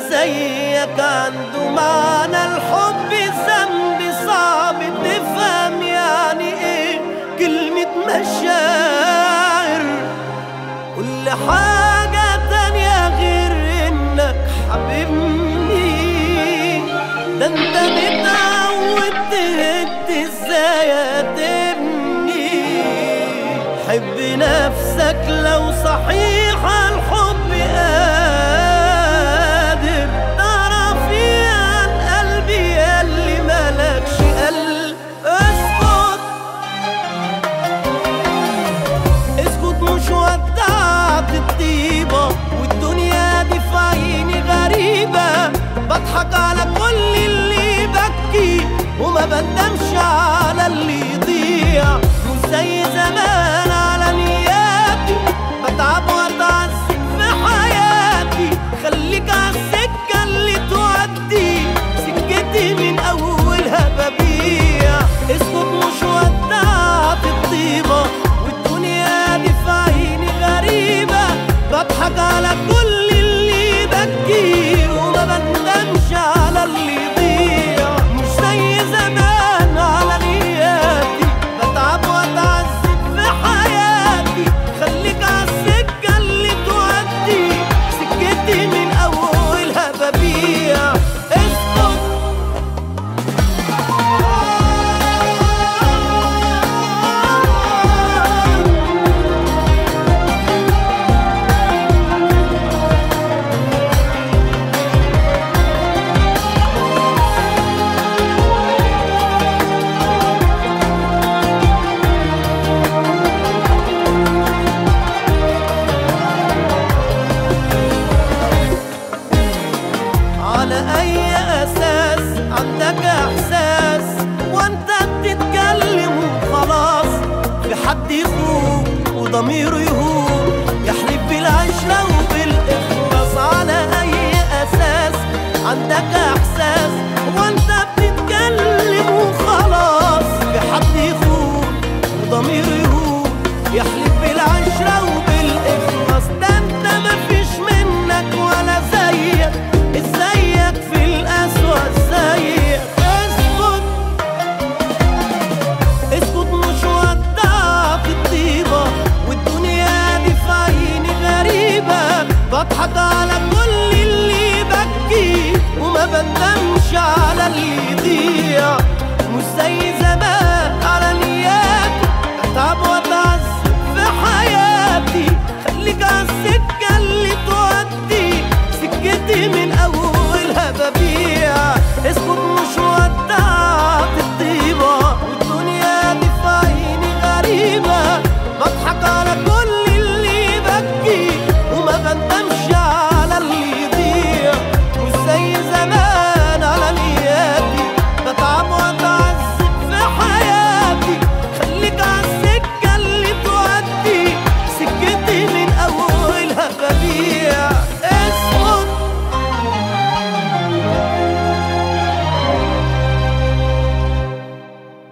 زيك عنده معنى الحب ذنب صعب تفهم يعني ايه كلمة مشاعر كل حاجة تانية غير انك حبيبني ده انت متعود تهد ازاي هتبني حب نفسك لو صحيح الحب قادر تعرفي عن قلبي اللي ملكش قلب اسكت اسكت مش ودعت الطيبة والدنيا دي في عيني غريبة بضحك على كل اللي يبكي وما بندمش على اللي يضيع مش زي زمان على نياتي بتعب واتعذب في حياتي خليك على السكة اللي تودي سكتي من أولها ببيع اسكت مش ودعت الطيبة والدنيا دي في عيني غريبة بضحك على كل اللي يبكي وما بندمش على اللي يضيع مش زي زمان على نياتي بتعب واتعذب في حياتي خليك على السكة اللي تودي سكتي من أولها ببيع اسكت على اي اساس عندك احساس وانت بتتكلم وخلاص في حد يخوف وضميره يهون يحلف بالعشرة وبالاخلاص على اي اساس عندك احساس